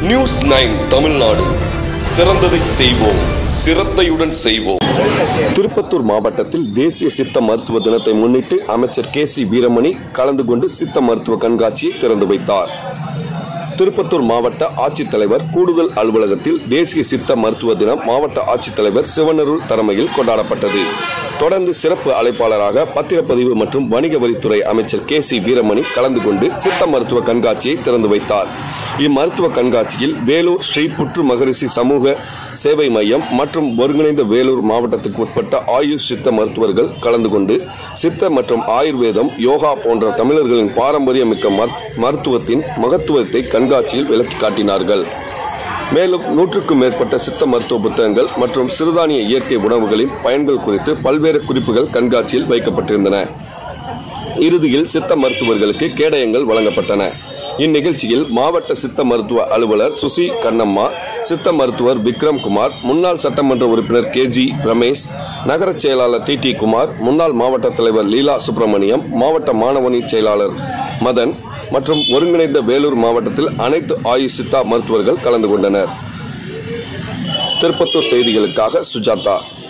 news nine Tamil Nadu சிறந்ததை செய்வோம் சிரத்தையுடன் செய்வோம் திருப்பத்தூர் மாவட்டத்தில் தேசிய சித்த மருத்துவ தினத்தை முன்னிட்டு அமைச்சர் கே சி வீரமணி கலந்து கொண்டு சித்த மருத்துவ கண்காட்சியை திறந்து வைத்தார் திருப்பத்தூர் மாவட்ட ஆட்சித்தலைவர் கூடுதல் அலுவலகத்தில் தேசிய சித்த மருத்துவ தினம் மாவட்ட ஆட்சித்தலைவர் சிவனருள் தலைமையில் கொண்டாடப்பட்டது தொடர்ந்து சிறப்பு அழைப்பாளராக பத்திரப்பதிவு மற்றும் வணிக வரித்துறை அமைச்சர் கே சி வீரமணி கலந்து கொண்டு சித்த மருத்துவ கண்காட்சியை திறந்து வைத்தார் இம்மருத்துவ கண்காட்சியில் வேலூர் ஸ்ரீ புற்று மகரிஷி சமூக சேவை மையம் மற்றும் ஒருங்கிணைந்த வேலூர் மாவட்டத்துக்கு உட்பட்ட ஆயுஷ் சித்த மருத்துவர்கள் கலந்து கொண்டு சித்த மற்றும் ஆயுர்வேதம் யோகா போன்ற தமிழர்களின் பாரம்பரியமிக்க மருத்- மருத்துவத்தின் மகத்துவத்தை கண்காட்சியில் விளக்கி காட்டினார்கள் மேலும் நூற்றுக்கும் மேற்பட்ட சித்த மருத்துவ புத்தகங்கள் மற்றும் சிறுதானிய இயற்கை உணவுகளின் பயன்கள் குறித்து பல்வேறு குறிப்புகள் கண்காட்சியில் வைக்கப்பட்டிருந்தன இறுதியில் சித்த மருத்துவர்களுக்கு கேடயங்கள் வழங்கப்பட்டன இந்நிகழ்ச்சியில் மாவட்ட சித்த மருத்துவ அலுவலர் சுசி கண்ணம்மா சித்த மருத்துவர் விக்ரம் குமார் முன்னாள் சட்டமன்ற உறுப்பினர் கே ஜி ரமேஷ் நகர செயலாளர் டி டி குமார் முன்னாள் மாவட்ட தலைவர் லீலா சுப்பிரமணியம் மாவட்ட மாணவணி செயலாளர் மதன் மற்றும் ஒருங்கிணைந்த வேலூர் மாவட்டத்தில் அனைத்து ஆயுஷ் சித்தா மருத்துவர்கள் கலந்து கொண்டனர் திருப்பத்தூர் செய்திகளுக்காக சுஜாதா